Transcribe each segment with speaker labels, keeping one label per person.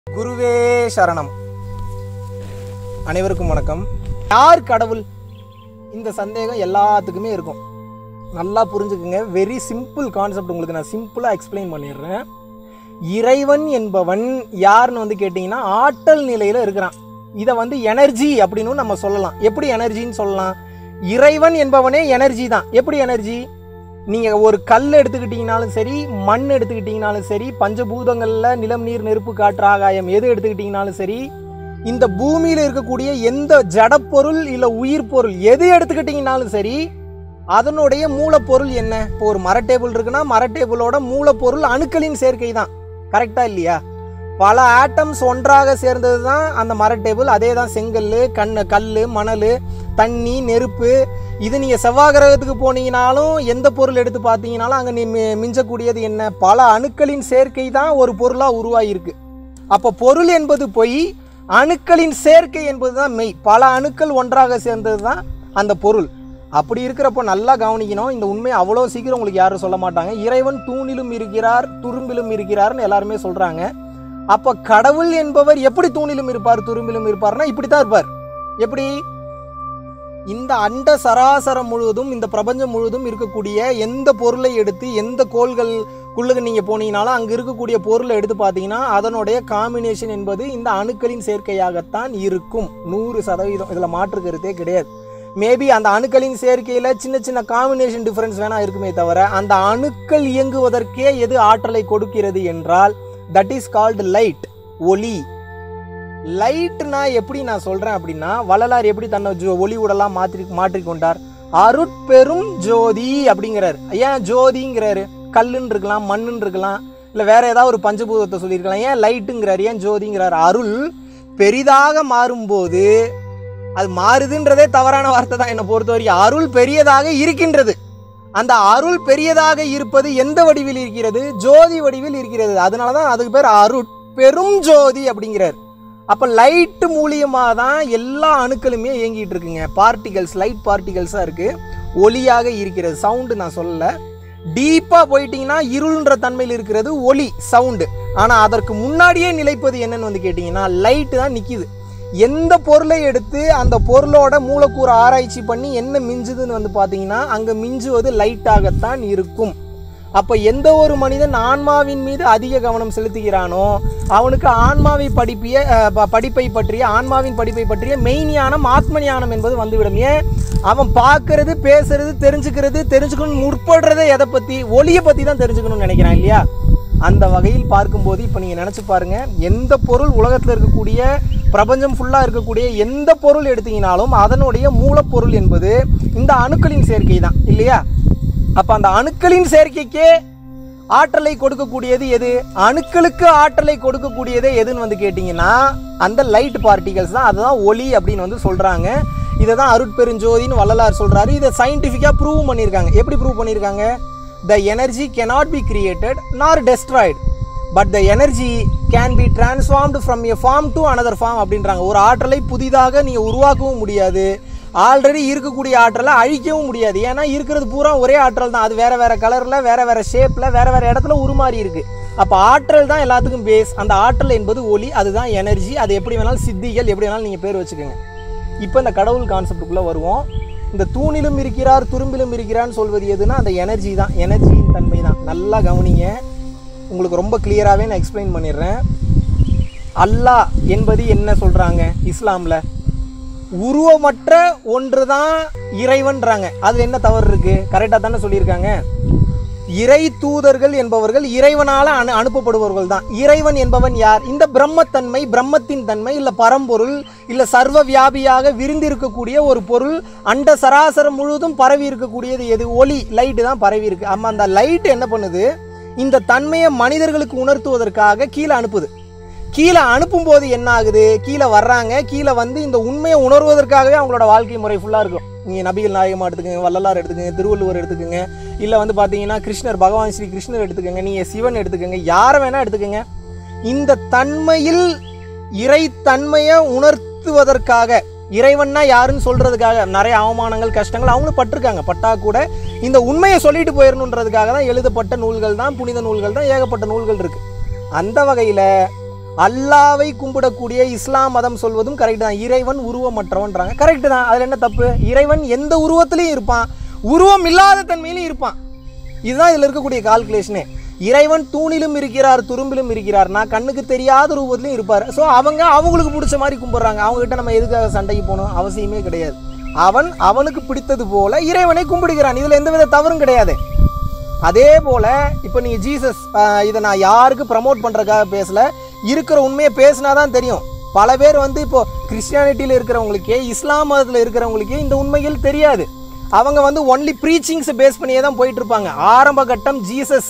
Speaker 1: குருவே சரணம் அனைவருக்கும் வணக்கம் யார் கடவுள் இந்த சந்தேகம் எல்லாத்துக்குமே இருக்கும் நல்லா புரிஞ்சுக்குங்க வெரி சிம்பிள் கான்செப்ட் உங்களுக்கு நான் சிம்பிளாக எக்ஸ்பிளைன் பண்ணிடுறேன் இறைவன் என்பவன் யாருன்னு வந்து கேட்டிங்கன்னா ஆற்றல் நிலையில் இருக்கிறான் இதை வந்து எனர்ஜி அப்படின்னு நம்ம சொல்லலாம் எப்படி எனர்ஜின்னு சொல்லலாம் இறைவன் என்பவனே எனர்ஜி தான் எப்படி எனர்ஜி நீங்கள் ஒரு கல் எடுத்துக்கிட்டிங்கனாலும் சரி மண் எடுத்துக்கிட்டிங்கனாலும் சரி பஞ்சபூதங்களில் நிலம் நீர் நெருப்பு காற்று ஆகாயம் எது எடுத்துக்கிட்டிங்கனாலும் சரி இந்த பூமியில் இருக்கக்கூடிய எந்த ஜடப்பொருள் இல்லை உயிர் பொருள் எது எடுத்துக்கிட்டிங்கனாலும் சரி அதனுடைய மூலப்பொருள் என்ன இப்போ ஒரு மர டேபிள் இருக்குன்னா மர டேபிளோட மூலப்பொருள் அணுக்களின் சேர்க்கை தான் கரெக்டா இல்லையா பல ஆட்டம்ஸ் ஒன்றாக சேர்ந்தது தான் அந்த மர டேபிள் அதே தான் செங்கல் கண் கல் மணல் தண்ணி நெருப்பு இது நீங்கள் செவ்வாய் கிரகத்துக்கு போனீங்கனாலும் எந்த பொருள் எடுத்து பார்த்தீங்கனாலும் அங்கே நீ மி- மிஞ்சக்கூடியது என்ன பல அணுக்களின் சேர்க்கை தான் ஒரு பொருளாக உருவாகியிருக்கு அப்போ பொருள் என்பது பொய் அணுக்களின் சேர்க்கை என்பது தான் மெய் பல அணுக்கள் ஒன்றாக சேர்ந்தது தான் அந்த பொருள் அப்படி இருக்கிறப்போ நல்லா கவனிக்கணும் இந்த உண்மை அவ்வளோ சீக்கிரம் உங்களுக்கு யாரும் சொல்ல மாட்டாங்க இறைவன் தூணிலும் இருக்கிறார் துரும்பிலும் இருக்கிறார்னு எல்லாருமே சொல்கிறாங்க அப்போ கடவுள் என்பவர் எப்படி தூணிலும் இருப்பார் துரும்பிலும் இருப்பார்னா இப்படி தான் இருப்பார் எப்படி இந்த அண்ட சராசரம் முழுவதும் இந்த பிரபஞ்சம் முழுவதும் இருக்கக்கூடிய எந்த பொருளை எடுத்து எந்த கோள்களுக்குள்ளுக்கு நீங்கள் போனீங்கனாலும் அங்கே இருக்கக்கூடிய பொருளை எடுத்து பார்த்தீங்கன்னா அதனுடைய காம்பினேஷன் என்பது இந்த அணுக்களின் சேர்க்கையாகத்தான் இருக்கும் நூறு சதவீதம் இதில் மாற்று கருத்தே கிடையாது மேபி அந்த அணுக்களின் சேர்க்கையில் சின்ன சின்ன காம்பினேஷன் டிஃபரன்ஸ் வேணா இருக்குமே தவிர அந்த அணுக்கள் இயங்குவதற்கே எது ஆற்றலை கொடுக்கிறது என்றால் தட் இஸ் கால்டு லைட் ஒளி லைட்னா எப்படி நான் சொல்றேன் அப்படின்னா வள்ளலார் எப்படி தன்னை ஜோ ஒளி உடலாம் மாற்றி மாற்றிக்கொண்டார் அருட்பெரும் ஜோதி அப்படிங்கிறார் ஏன் ஜோதிங்கிறாரு கல்லுன்னு இருக்கலாம் மண்ணுன்னு இருக்கலாம் இல்லை வேற ஏதாவது ஒரு பஞ்சபூதத்தை சொல்லியிருக்கலாம் ஏன் லைட்டுங்கிறார் ஏன் ஜோதிங்கிறார் அருள் பெரிதாக மாறும்போது அது மாறுதுன்றதே தவறான வார்த்தை தான் என்னை பொறுத்த வரைக்கும் அருள் பெரியதாக இருக்கின்றது அந்த அருள் பெரியதாக இருப்பது எந்த வடிவில் இருக்கிறது ஜோதி வடிவில் இருக்கிறது அதனால தான் அதுக்கு பேர் அருட் பெரும் ஜோதி அப்படிங்கிறார் அப்போ லைட்டு மூலியமாக தான் எல்லா அணுக்களுமே இயங்கிட்டு இருக்குங்க பார்ட்டிகல்ஸ் லைட் பார்ட்டிகல்ஸாக இருக்குது ஒளியாக இருக்கிறது சவுண்டு நான் சொல்லலை டீப்பாக போயிட்டீங்கன்னா இருள்ன்ற தன்மையில் இருக்கிறது ஒளி சவுண்டு ஆனால் அதற்கு முன்னாடியே நிலைப்பது என்னன்னு வந்து கேட்டிங்கன்னா லைட்டு தான் நிற்கிது எந்த பொருளை எடுத்து அந்த பொருளோட மூலக்கூறு ஆராய்ச்சி பண்ணி என்ன மிஞ்சுதுன்னு வந்து பார்த்தீங்கன்னா அங்கே மிஞ்சுவது லைட்டாகத்தான் இருக்கும் அப்போ எந்த ஒரு மனிதன் ஆன்மாவின் மீது அதிக கவனம் செலுத்துகிறானோ அவனுக்கு ஆன்மாவை படிப்பிய அஹ், ப- படிப்பை பற்றிய ஆன்மாவின் படிப்பை பற்றிய மெய் ஞானம் ஆத்ம ஞானம் என்பது வந்துவிடும் ஏன் அவன் பார்க்கறது பேசுறது தெரிஞ்சுக்கிறது தெரிஞ்சுக்கணும் முற்படுறதே எதை பற்றி ஒளியை பற்றி தான் தெரிஞ்சுக்கணும்னு நினைக்கிறான் இல்லையா அந்த வகையில் பார்க்கும்போது இப்போ நீங்கள் நினச்சி பாருங்க எந்த பொருள் உலகத்தில் இருக்கக்கூடிய பிரபஞ்சம் ஃபுல்லாக இருக்கக்கூடிய எந்த பொருள் எடுத்தீங்கனாலும் அதனுடைய மூலப்பொருள் என்பது இந்த அணுக்களின் சேர்க்கை தான் இல்லையா அப்போ அந்த அணுக்களின் சேர்க்கைக்கே ஆற்றலை கொடுக்கக்கூடியது எது அணுக்களுக்கு ஆற்றலை கொடுக்கக்கூடியது எதுன்னு வந்து கேட்டிங்கன்னா அந்த லைட் பார்ட்டிகல்ஸ் தான் அதுதான் ஒளி அப்படின்னு வந்து சொல்கிறாங்க இதை தான் அருட்பெருஞ்சோதின்னு வள்ளலார் சொல்கிறாரு இதை சயின்டிஃபிக்காக ப்ரூவ் பண்ணியிருக்காங்க எப்படி ப்ரூவ் பண்ணியிருக்காங்க the energy cannot be created nor destroyed but the energy can be transformed from a form to another form அப்படின்றாங்க ஒரு ஆற்றலை புதிதாக நீங்கள் உருவாக்கவும் முடியாது ஆல்ரெடி இருக்கக்கூடிய ஆற்றலை அழிக்கவும் முடியாது ஏன்னா இருக்கிறது பூரா ஒரே ஆற்றல் தான் அது வேற வேற கலரில் வேற வேற ஷேப்பில் வேற வேற இடத்துல உருமாறி இருக்கு அப்போ ஆற்றல் தான் எல்லாத்துக்கும் பேஸ் அந்த ஆற்றல் என்பது ஒளி அதுதான் எனர்ஜி அது எப்படி வேணாலும் சித்திகள் எப்படி வேணாலும் நீங்கள் பேர் வச்சுக்கோங்க இப்போ இந்த கடவுள் கான்செப்டுக்குள்ளே வருவோம் இந்த தூணிலும் இருக்கிறார் துரும்பிலும் இருக்கிறான்னு சொல்வது எதுனா அந்த எனர்ஜி தான் எனர்ஜியின் தன்மை தான் நல்லா கவனிங்க உங்களுக்கு ரொம்ப கிளியராகவே நான் எக்ஸ்பிளைன் பண்ணிடுறேன் அல்லாஹ் என்பது என்ன சொல்கிறாங்க இஸ்லாமில் உருவமற்ற ஒன்று தான் இறைவன்றாங்க அதில் என்ன தவறு இருக்குது கரெக்டாக தானே சொல்லியிருக்காங்க இறை தூதர்கள் என்பவர்கள் இறைவனால அனு அனுப்பப்படுபவர்கள் தான் இறைவன் என்பவன் யார் இந்த பிரம்மத்தன்மை பிரம்மத்தின் தன்மை இல்லை பரம்பொருள் இல்லை சர்வ வியாபியாக விரிந்திருக்கக்கூடிய ஒரு பொருள் அண்ட சராசரம் முழுவதும் பரவி இருக்கக்கூடியது எது ஒளி லைட்டு தான் பரவி இருக்கு ஆமா அந்த லைட் என்ன பண்ணுது இந்த தன்மையை மனிதர்களுக்கு உணர்த்துவதற்காக கீழே அனுப்புது கீழே அனுப்பும்போது என்ன ஆகுது கீழே வர்றாங்க கீழே வந்து இந்த உண்மையை உணர்வதற்காகவே அவங்களோட வாழ்க்கை முறை ஃபுல்லாக இருக்கும் நீங்கள் நபிகள் நாயகமாக எடுத்துக்கோங்க வள்ளலார் எடுத்துக்கோங்க திருவள்ளுவர் எடுத்துக்கோங்க இல்லை வந்து பார்த்தீங்கன்னா கிருஷ்ணர் பகவான் ஸ்ரீ கிருஷ்ணர் எடுத்துக்கோங்க நீங்கள் சிவன் எடுத்துக்கோங்க யாரை வேணால் எடுத்துக்கோங்க இந்த தன்மையில் இறைத்தன்மையை உணர்த்துவதற்காக இறைவன்னா யாருன்னு சொல்றதுக்காக நிறைய அவமானங்கள் கஷ்டங்கள் அவங்களும் பட்டிருக்காங்க பட்டா கூட இந்த உண்மையை சொல்லிட்டு போயிடணுன்றதுக்காக தான் எழுதப்பட்ட நூல்கள் தான் புனித நூல்கள் தான் ஏகப்பட்ட நூல்கள் இருக்கு அந்த வகையில் அல்லாவை கும்பிடக்கூடிய இஸ்லாம் மதம் சொல்வதும் கரெக்ட் தான் இறைவன் உருவமற்றவன்றாங்க கரெக்ட் தான் அதில் என்ன தப்பு இறைவன் எந்த உருவத்திலையும் இருப்பான் உருவம் இல்லாத தன்மையிலும் இருப்பான் இதுதான் இதில் இருக்கக்கூடிய கால்குலேஷனே இறைவன் தூணிலும் இருக்கிறார் துரும்பிலும் இருக்கிறார் நான் கண்ணுக்கு தெரியாத ரூபத்திலும் இருப்பார் ஸோ அவங்க அவங்களுக்கு பிடிச்ச மாதிரி கும்பிட்றாங்க அவங்ககிட்ட நம்ம எதுக்காக சண்டைக்கு போகணும் அவசியமே கிடையாது அவன் அவனுக்கு பிடித்தது போல இறைவனை கும்பிடுகிறான் இதில் எந்தவித தவறும் கிடையாது அதே போல் இப்போ நீங்கள் ஜீசஸ் ஆஹ், இதை நான் யாருக்கு ப்ரமோட் பண்ணுறதுக்காக பேசல இருக்கிற உண்மையை பேசினா தான் தெரியும் பல பேர் வந்து இப்போ கிறிஸ்டியானிட்டியில் இருக்கிறவங்களுக்கே இஸ்லாம் மதத்தில் இருக்கிறவங்களுக்கே இந்த உண்மைகள் தெரியாது அவங்க வந்து ஒன்லி ப்ரீச்சிங்ஸை பேஸ் பண்ணியே தான் போயிட்டு இருப்பாங்க ஆரம்ப கட்டம் ஜீசஸ்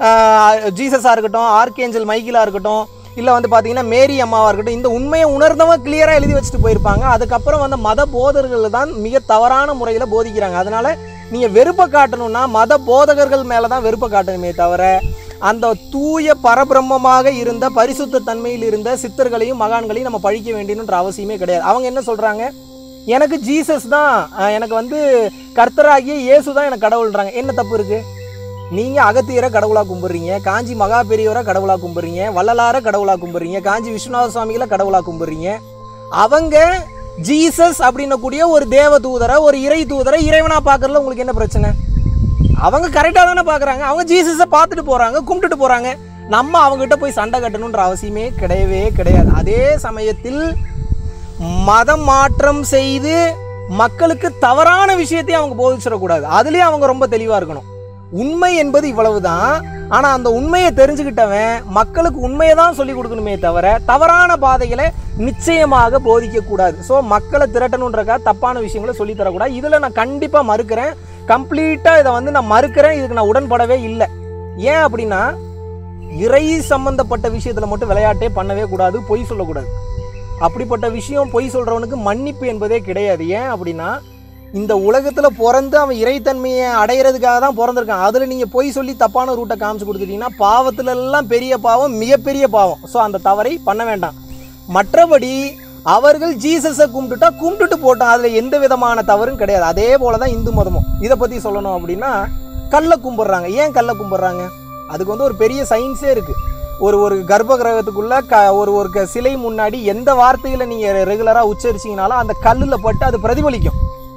Speaker 1: ஜீசஸாக இருக்கட்டும் ஆர்கேஞ்சல் மைக்கிளாக இருக்கட்டும் இல்லை வந்து பார்த்தீங்கன்னா மேரி அம்மாவாக இருக்கட்டும் இந்த உண்மையை உணர்ந்தவங்க கிளியராக எழுதி வச்சுட்டு போயிருப்பாங்க அதுக்கப்புறம் வந்து மத போதகர்கள் தான் மிக தவறான முறையில் போதிக்கிறாங்க அதனால நீங்கள் வெறுப்பை காட்டணும்னா மத போதகர்கள் மேலே தான் வெறுப்பை காட்டணுமே தவிர அந்த தூய பரபிரம்மமாக இருந்த பரிசுத்த தன்மையில் இருந்த சித்தர்களையும் மகான்களையும் நம்ம பழிக்க வேண்டியன்ற அவசியமே கிடையாது அவங்க என்ன சொல்கிறாங்க எனக்கு ஜீசஸ் தான் அஹ், எனக்கு வந்து கர்த்தராகிய இயேசு தான் எனக்கு கடவுள்ன்றாங்க என்ன தப்பு இருக்குது நீங்கள் அகத்தியரை கடவுளாக கும்பிட்றீங்க காஞ்சி மகா பெரியவரை கடவுளாக கும்பிட்றீங்க வள்ளலார கடவுளாக கும்பிட்றீங்க காஞ்சி விஸ்வநாத சுவாமிகளை கடவுளாக கும்பிட்றீங்க அவங்க ஜீசஸ் அப்படின்னக்கூடிய ஒரு தேவ தூதரை ஒரு இறை தூதரை இறைவனாக பார்க்கறதுல உங்களுக்கு என்ன பிரச்சனை அவங்க கரெக்டாக தானே பார்க்குறாங்க அவங்க ஜீசஸை பார்த்துட்டு போகிறாங்க கும்பிட்டுட்டு போகிறாங்க நம்ம அவங்ககிட்ட போய் சண்டை கட்டணுன்ற அவசியமே கிடையவே கிடையாது அதே சமயத்தில் மதம் மாற்றம் செய்து மக்களுக்கு தவறான விஷயத்தை அவங்க போதிச்சிடக்கூடாது அதுலேயும் அவங்க ரொம்ப தெளிவாக இருக்கணும் உண்மை என்பது இவ்வளவுதான் ஆனால் அந்த உண்மையை தெரிஞ்சுக்கிட்டவன் மக்களுக்கு உண்மையை தான் சொல்லி கொடுக்கணுமே தவிர தவறான பாதைகளை நிச்சயமாக போதிக்கக்கூடாது ஸோ மக்களை திரட்டணுன்றக்கா தப்பான விஷயங்களை சொல்லி தரக்கூடாது இதில் நான் கண்டிப்பாக மறுக்கிறேன் கம்ப்ளீட்டாக இதை வந்து நான் மறுக்கிறேன் இதுக்கு நான் உடன்படவே இல்லை ஏன் அப்படின்னா இறை சம்பந்தப்பட்ட விஷயத்தில் மட்டும் விளையாட்டே பண்ணவே கூடாது பொய் சொல்லக்கூடாது அப்படிப்பட்ட விஷயம் பொய் சொல்கிறவனுக்கு மன்னிப்பு என்பதே கிடையாது ஏன் அப்படின்னா இந்த உலகத்தில் பிறந்து அவன் இறைத்தன்மையை அடையிறதுக்காக தான் பிறந்திருக்கான் அதில் நீங்கள் பொய் சொல்லி தப்பான ரூட்டை காமிச்சு கொடுத்துட்டீங்கன்னா பாவத்துல எல்லாம் பெரிய பாவம் மிகப்பெரிய பாவம் ஸோ அந்த தவறை பண்ண வேண்டாம் மற்றபடி அவர்கள் ஜீசஸை கும்பிட்டுட்டா கும்பிட்டுட்டு போட்டோம் அதில் எந்த விதமான தவறும் கிடையாது அதே போல தான் இந்து மதமும் இதை பற்றி சொல்லணும் அப்படின்னா கல்லை கும்பிட்றாங்க ஏன் கல்லை கும்பிட்றாங்க அதுக்கு வந்து ஒரு பெரிய சயின்ஸே இருக்குது ஒரு ஒரு கர்ப்ப கிரகத்துக்குள்ள க ஒரு ஒரு க- சிலை முன்னாடி எந்த வார்த்தைகளை நீங்கள் ரெகுலராக உச்சரிச்சீங்கனாலும் அந்த கல்லில் பட்டு அது பிரதிபலிக்கும்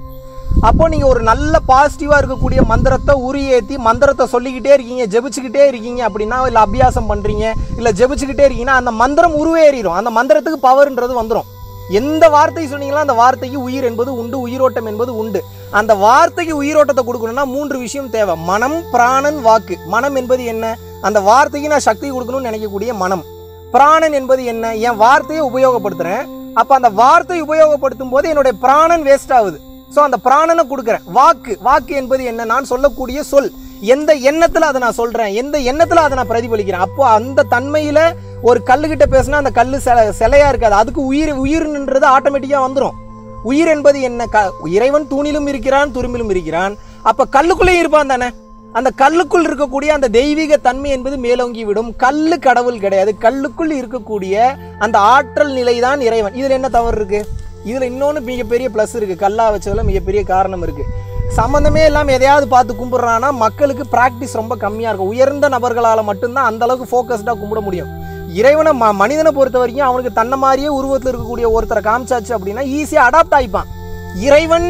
Speaker 1: அப்போ நீங்கள் ஒரு நல்ல பாசிட்டிவாக இருக்கக்கூடிய மந்திரத்தை உரியேற்றி மந்திரத்தை சொல்லிக்கிட்டே இருக்கீங்க ஜெபிச்சுக்கிட்டே இருக்கீங்க அப்படின்னா இல்லை அபியாசம் பண்ணுறீங்க இல்லை ஜெபிச்சுக்கிட்டே இருக்கீங்கன்னா அந்த மந்திரம் உருவேறிடும் அந்த மந்திரத்துக்கு பவர்ன்றது வந்துடும் எந்த வார்த்தை சொன்னீங்களோ அந்த வார்த்தைக்கு உயிர் என்பது உண்டு உயிரோட்டம் என்பது உண்டு அந்த வார்த்தைக்கு உயிரோட்டத்தை கொடுக்கணும்னா மூன்று விஷயம் தேவை மனம் பிராணன் வாக்கு மனம் என்பது என்ன அந்த வார்த்தைக்கு நான் சக்தி கொடுக்கணும்னு நினைக்கக்கூடிய மனம் பிராணன் என்பது என்ன என் வார்த்தையை உபயோகப்படுத்துகிறேன் அப்போ அந்த வார்த்தை உபயோகப்படுத்தும் போது என்னுடைய பிராணன் வேஸ்ட் ஆகுது ஸோ அந்த பிராணனை கொடுக்குறேன் வாக்கு வாக்கு என்பது என்ன நான் சொல்லக்கூடிய சொல் எந்த எண்ணத்தில் அதை நான் சொல்கிறேன் எந்த எண்ணத்தில் அதை நான் பிரதிபலிக்கிறேன் அப்போ அந்த தன்மையில் ஒரு கல்லுக்கிட்ட பேசினா அந்த கல் சில சிலையாக இருக்காது அதுக்கு உயிர் உயிர்ன்றது ஆட்டோமேட்டிக்காக வந்துடும் உயிர் என்பது என்ன க இறைவன் தூணிலும் இருக்கிறான் துரும்பிலும் இருக்கிறான் அப்போ கல்லுக்குள்ளேயும் இருப்பான் தானே அந்த கல்லுக்குள் இருக்கக்கூடிய அந்த தெய்வீக தன்மை என்பது மேலோங்கி விடும் கல்லு கடவுள் கிடையாது கல்லுக்குள் இருக்கக்கூடிய அந்த ஆற்றல் நிலை தான் இறைவன் இதில் என்ன தவறு இருக்கு இதில் இன்னொன்று மிகப்பெரிய ப்ளஸ் இருக்கு கல்லா வச்சதுல மிகப்பெரிய காரணம் இருக்கு சம்மந்தமே இல்லாமல் எதையாவது பார்த்து கும்பிட்றான்னா மக்களுக்கு ப்ராக்டிஸ் ரொம்ப கம்மியாக இருக்கும் உயர்ந்த நபர்களால் மட்டும்தான் அந்த அளவுக்கு ஃபோக்கஸ்டாக கும்பிட முடியும் இறைவனை ம மனிதனை பொறுத்த வரைக்கும் அவனுக்கு தன்னை மாதிரியே உருவத்தில் இருக்கக்கூடிய ஒருத்தரை காமிச்சாச்சு அப்படின்னா ஈஸியாக அடாப்ட் ஆயிப்பான் இறைவன்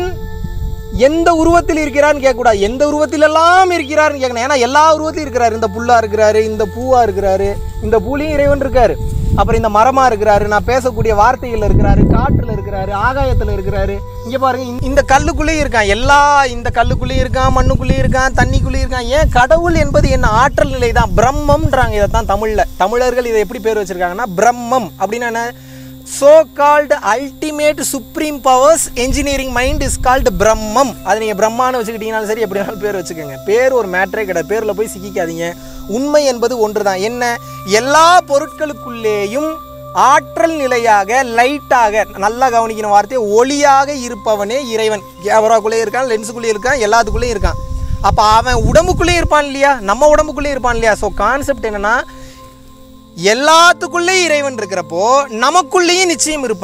Speaker 1: எந்த உருவத்தில் இருக்கிறான்னு கேட்கக்கூடாது எந்த உருவத்திலெல்லாம் இருக்கிறாருன்னு கேட்கணும் ஏன்னா எல்லா உருவத்திலும் இருக்கிறாரு இந்த புல்லா இருக்கிறாரு இந்த பூவா இருக்கிறாரு இந்த பூலையும் இறைவன் இருக்காரு அப்புறம் இந்த மரமா இருக்கிறாரு நான் பேசக்கூடிய வார்த்தைகள் இருக்கிறாரு காற்றுல இருக்கிறாரு ஆகாயத்துல இருக்கிறாரு இங்க பாருங்க இந்த- இந்த கல்லுக்குள்ளேயும் இருக்கான் எல்லா இந்த கல்லுக்குள்ளேயும் இருக்கான் மண்ணுக்குள்ளேயும் இருக்கான் தண்ணிக்குள்ளேயும் இருக்கான் ஏன் கடவுள் என்பது என்ன ஆற்றல் நிலை தான் பிரம்மம்ன்றாங்க இதை தான் தமிழ்ல தமிழர்கள் இதை எப்படி பேர் வச்சிருக்காங்கன்னா பிரம்மம் அப்படின்னா என்ன so called ultimate supreme powers engineering mind is called Brahmam அது நீங்கள் பிரம்மான்னு வச்சுக்கிட்டீங்கனாலும் சரி எப்படி வேணாலும் பேர் வச்சுக்கோங்க பேர் ஒரு மேட்டரே கிடையாது பேரில் போய் சிக்கிக்காதீங்க உண்மை என்பது ஒன்று தான் என்ன எல்லா பொருட்களுக்குள்ளேயும் ஆற்றல் நிலையாக லைட்டாக நல்லா கவனிக்கணும் வார்த்தை ஒளியாக இருப்பவனே இறைவன் கேமராக்குள்ளேயே இருக்கான் லென்ஸுக்குள்ளேயே இருக்கான் எல்லாத்துக்குள்ளேயும் இருக்கான் அப்போ அவன் உடம்புக்குள்ளேயும் இருப்பான் இல்லையா நம்ம உடம்புக்குள்ளேயும் இருப்பான் இல்லையா ஸோ கான்செப்ட் என்னன்னா எல்லாத்துக்குள்ளேயும் இறைவன் இருக்கிறப்போ நமக்குள்ளேயும் நிச்சயம் இருப்பான்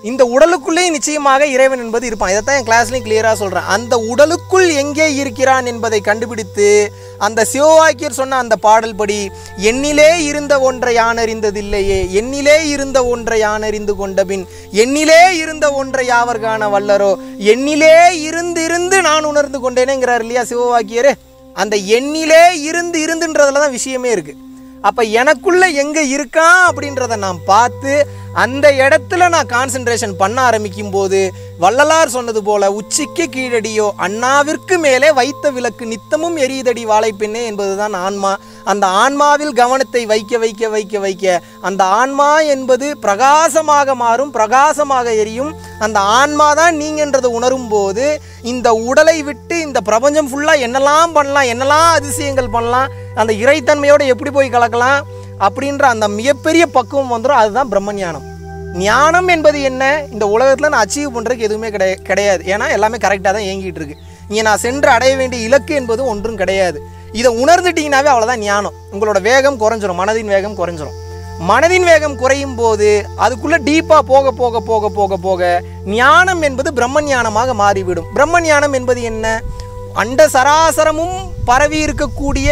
Speaker 1: இந்த உடலுக்குள்ளே நிச்சயமாக இறைவன் என்பது இருப்பான் இதைத்தான் என் கிளாஸ்லையும் கிளியராக சொல்கிறேன் அந்த உடலுக்குள் எங்கே இருக்கிறான் என்பதை கண்டுபிடித்து அந்த சிவவாக்கியர் சொன்ன அந்த பாடல் படி எண்ணிலே இருந்த ஒன்றை யான் அறிந்ததில்லையே எண்ணிலே இருந்த ஒன்றை யான் அறிந்து கொண்டபின் எண்ணிலே இருந்த ஒன்றை யாவர் காண வல்லரோ எண்ணிலே இருந்து இருந்து நான் உணர்ந்து கொண்டேனேங்கிறார் இல்லையா சிவவாக்கியர் அந்த எண்ணிலே இருந்து இருந்துன்றதுல தான் விஷயமே இருக்குது அப்போ எனக்குள்ள எங்கே இருக்கான் அப்படின்றத நான் பார்த்து அந்த இடத்துல நான் கான்சென்ட்ரேஷன் பண்ண ஆரம்பிக்கும் போது வள்ளலார் சொன்னது போல உச்சிக்கு கீழடியோ அண்ணாவிற்கு மேலே வைத்த விளக்கு நித்தமும் எரியுதடி வாழைப்பெண்ணே என்பதுதான் ஆன்மா அந்த ஆன்மாவில் கவனத்தை வைக்க வைக்க வைக்க வைக்க அந்த ஆன்மா என்பது பிரகாசமாக மாறும் பிரகாசமாக எரியும் அந்த ஆன்மா தான் நீங்கன்றதை உணரும் போது இந்த உடலை விட்டு இந்த பிரபஞ்சம் ஃபுல்லாக என்னெல்லாம் பண்ணலாம் என்னெல்லாம் அதிசயங்கள் பண்ணலாம் அந்த இறைத்தன்மையோடு எப்படி போய் கலக்கலாம் அப்படின்ற அந்த மிகப்பெரிய பக்குவம் வந்துடும் அதுதான் பிரம்ம ஞானம் ஞானம் என்பது என்ன இந்த உலகத்தில் நான் அச்சீவ் பண்ணுறதுக்கு எதுவுமே கிடையாது கிடையாது ஏன்னா எல்லாமே கரெக்டாக தான் இயங்கிட்டு இருக்கு இங்கே நான் சென்று அடைய வேண்டிய இலக்கு என்பது ஒன்றும் கிடையாது இதை உணர்ந்துட்டீங்கன்னாவே அவ்வளோதான் ஞானம் உங்களோட வேகம் குறைஞ்சிரும் மனதின் வேகம் குறைஞ்சிரும் மனதின் வேகம் குறையும் போது அதுக்குள்ள டீப்பா போக போக போக போக போக ஞானம் என்பது பிரம்ம ஞானமாக மாறிவிடும் பிரம்ம ஞானம் என்பது என்ன அண்ட சராசரமும் பரவி இருக்கக்கூடிய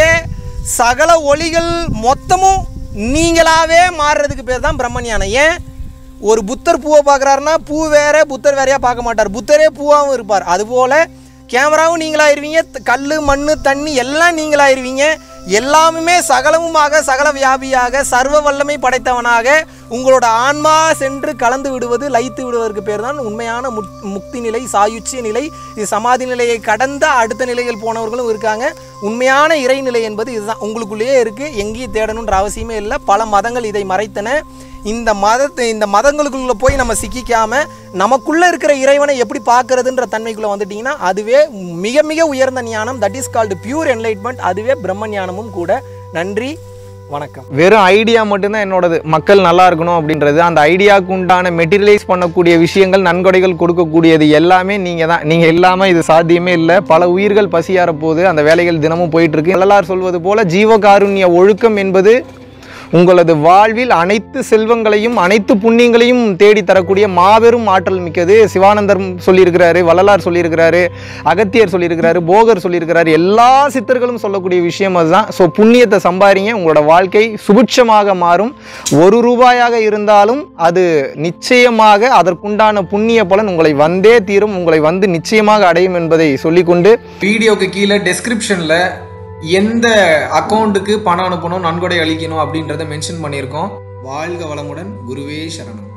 Speaker 1: சகல ஒளிகள் மொத்தமும் நீங்களாவே மாறுறதுக்கு பேர் தான் பிரம்ம ஞானம் ஏன் ஒரு புத்தர் பூவை பார்க்குறாருன்னா பூ வேற புத்தர் வேறையா பார்க்க மாட்டார் புத்தரே பூவாகவும் இருப்பார் அதுபோல் கேமராவும் நீங்களாயிருவீங்க கல் மண் தண்ணி எல்லாம் நீங்களாயிருவீங்க எல்லாமுமே சகலமுமாக சகல வியாபியாக சர்வ வல்லமை படைத்தவனாக உங்களோட ஆன்மா சென்று கலந்து விடுவது லயித்து விடுவதற்கு பேர் தான் உண்மையான முக் முக்தி நிலை சாயுச்சிய நிலை இது சமாதி நிலையை கடந்த அடுத்த நிலைகள் போனவர்களும் இருக்காங்க உண்மையான இறைநிலை என்பது இதுதான் உங்களுக்குள்ளேயே இருக்குது எங்கேயும் தேடணுன்ற அவசியமே இல்லை பல மதங்கள் இதை மறைத்தன இந்த மதத்தை இந்த மதங்களுக்குள்ள போய் நம்ம சிக்கிக்காம நமக்குள்ள இருக்கிற இறைவனை எப்படி பார்க்கறதுன்ற தன்மைக்குள்ள வந்துட்டீங்கன்னா அதுவே மிக மிக உயர்ந்த ஞானம் that is called pure enlightenment அதுவே பிரம்ம ஞானமும் கூட நன்றி வணக்கம்
Speaker 2: வெறும் ஐடியா மட்டும்தான் என்னோடது மக்கள் நல்லா இருக்கணும் அப்படின்றது அந்த ஐடியாவுக்கு உண்டான மெட்டீரியலைஸ் பண்ணக்கூடிய விஷயங்கள் நன்கொடைகள் கொடுக்கக்கூடியது எல்லாமே நீங்கள் தான் நீங்கள் இல்லாமல் இது சாத்தியமே இல்லை பல உயிர்கள் பசியார போது அந்த வேலைகள் தினமும் போயிட்டு இருக்கு வள்ளலார் சொல்வது போல ஜீவகாருண்ய ஒழுக்கம் என்பது உங்களது வாழ்வில் அனைத்து செல்வங்களையும் அனைத்து புண்ணியங்களையும் தேடி தரக்கூடிய மாபெரும் ஆற்றல் மிக்கது சிவானந்தர் சொல்லியிருக்கிறாரு வள்ளலார் சொல்லியிருக்கிறாரு அகத்தியர் சொல்லியிருக்கிறாரு போகர் சொல்லியிருக்கிறாரு எல்லா சித்தர்களும் சொல்லக்கூடிய விஷயம் அதுதான் ஸோ புண்ணியத்தை சம்பாதிங்க உங்களோட வாழ்க்கை சுபிட்சமாக மாறும் ஒரு ரூபாயாக இருந்தாலும் அது நிச்சயமாக அதற்குண்டான புண்ணிய பலன் உங்களை வந்தே தீரும் உங்களை வந்து நிச்சயமாக அடையும் என்பதை சொல்லிக்கொண்டு
Speaker 3: வீடியோக்கு கீழே டெஸ்கிரிப்ஷனில் எந்த அக்கௌண்ட்டுக்கு பணம் அனுப்பணும் நன்கொடை அளிக்கணும் அப்படின்றத மென்ஷன் பண்ணியிருக்கோம் வாழ்க வளமுடன் குருவே சரணம்